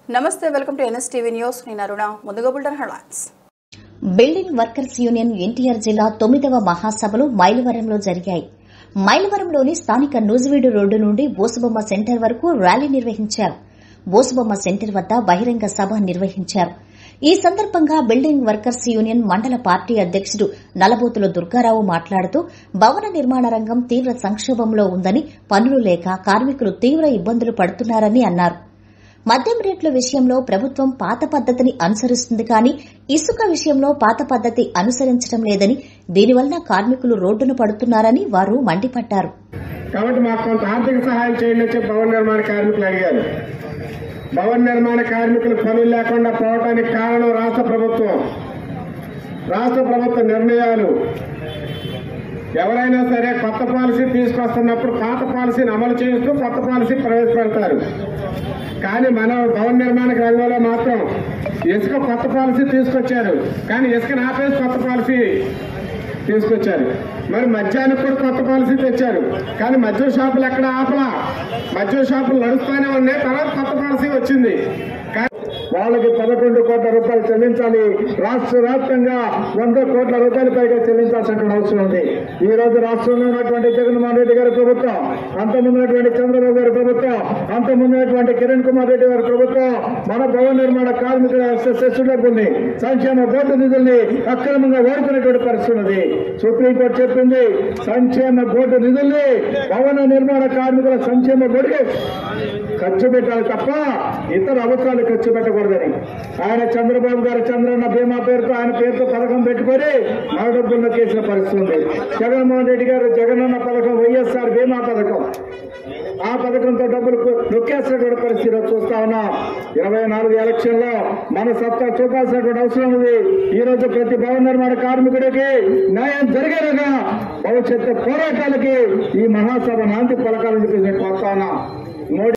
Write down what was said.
నమస్తే welcome to NSTV news నేను అరుణ ముందుగా bulletin headlines building workers union NTR జిల్లా తొమ్మిదవ మహాసభలు మైలవరంలో జరిగాయి మైలవరంలోని స్థానిక నూజివీడు రోడ్డు నుండి బోసుబొమ్మ సెంటర్ వరకు ర్యాలీ నిర్వహించారు బోసుబొమ్మ సెంటర్ వద్ద బహిరంగ సభ నిర్వహించారు ఈ సందర్భంగా బిల్డింగ్ వర్కర్స్ యూనియన్ మండల పార్టీ అధ్యకుడు నలబోతుల దుర్గారావు మాట్లాడుతూ భవన నిర్మాణ రంగం తీవ్ర సంక్షోభంలో ఉందని పనులు లేక కార్మికులు తీవ్ర ఇబ్బందులు పడుతున్నారని అన్నారు మద్యం రేట్ల విషయంలో ప్రభుత్వం పాత పద్దతిని అనుసరిస్తుంది కానీ ఇసుక విషయంలో పాత పద్దతి అనుసరించడం లేదని దీనివల్ల కార్మికులు రోడ్డున పడుతున్నారని వారు మండిపడ్డారు కాబట్టి మాకు కొంత ఆర్థిక సహాయం చేయండి అని చెప్పి భవన నిర్మాణ కార్మికులు అడిగారు భవన నిర్మాణ కార్మికులు పనులు లేకుండా పోవటానికి కారణం రాష్ట్ర ప్రభుత్వం రాష్ట్ర ప్రభుత్వ నిర్ణయాలు ఎవరైనా సరే కొత్త పాలసీ తీసుకొస్తున్నప్పుడు పాత పాలసీని అమలు చేస్తూ కొత్త పాలసీ ప్రవేశపెడతారు కానీ మన భవన నిర్మాణ రంగంలో మాత్రం ఇసుక కొత్త పాలసీ తీసుకొచ్చారు కానీ ఇసుకను ఆపేసి కొత్త పాలసీ తీసుకొచ్చారు మరి మద్యానికి కూడా కొత్త పాలసీ తెచ్చారు కానీ మద్యం షాపులు ఎక్కడ ఆపలా మద్యం షాపులు నడుస్తూనే ఉన్నాయి తర్వాత కొత్త పాలసీ వచ్చింది కానీ వాళ్ళకి పదకొండు కోట్ల రూపాయలు చెల్లించాలి రాష్ట్ర వ్యాప్తంగా వంద కోట్ల రూపాయల పైగా చెల్లించాల్సిన అవసరం ఉంది ఈ రోజు రాష్ట్రంలో ఉన్నటువంటి జగన్మోహన్ రెడ్డి గారి ప్రభుత్వం అంతమున్నటువంటి చంద్రబాబు గారి ప్రభుత్వం అంతమున్నటువంటి కిరణ్ కుమార్ రెడ్డి గారి ప్రభుత్వం మన భవన నిర్మాణ కార్మికుల సెస్ డబ్బుల్ని సంక్షేమ బోర్డు నిధుల్ని అక్రమంగా వాడుకునేటువంటి పరిస్థితి ఉన్నది సుప్రీంకోర్టు చెప్పింది సంక్షేమ బోర్డు నిధుల్ని భవన నిర్మాణ కార్మికుల సంక్షేమ బోర్డుకి ఖర్చు పెట్టాలి తప్ప ఇతర అవసరాలు ఖర్చు పెట్టకూడదని ఆయన చంద్రబాబు గారు చంద్రన్న బీమా పేరుతో ఆయన పేరుతో పథకం పెట్టుకొని మన డబ్బులు నొక్కేసిన పరిస్థితి ఉంది జగన్మోహన్ రెడ్డి గారు జగనన్న పథకం వైఎస్ఆర్ బీమా పథకం ఆ పథకంతో డబ్బులు నొక్కేసినటువంటి పరిస్థితి ఈరోజు చూస్తా ఉన్నాం ఇరవై నాలుగు ఎలక్షన్ లో మన సత్తా చూపాల్సినటువంటి అవసరం ఉంది ఈ రోజు ప్రతి భవన నిర్మాణ కార్మికుడికి న్యాయం జరిగేలాగా భవిష్యత్తు పోరాటాలకి ఈ మహాసభ నాంది పలకాలని చెప్పి నేను కోరుతా ఉన్నా మోడీ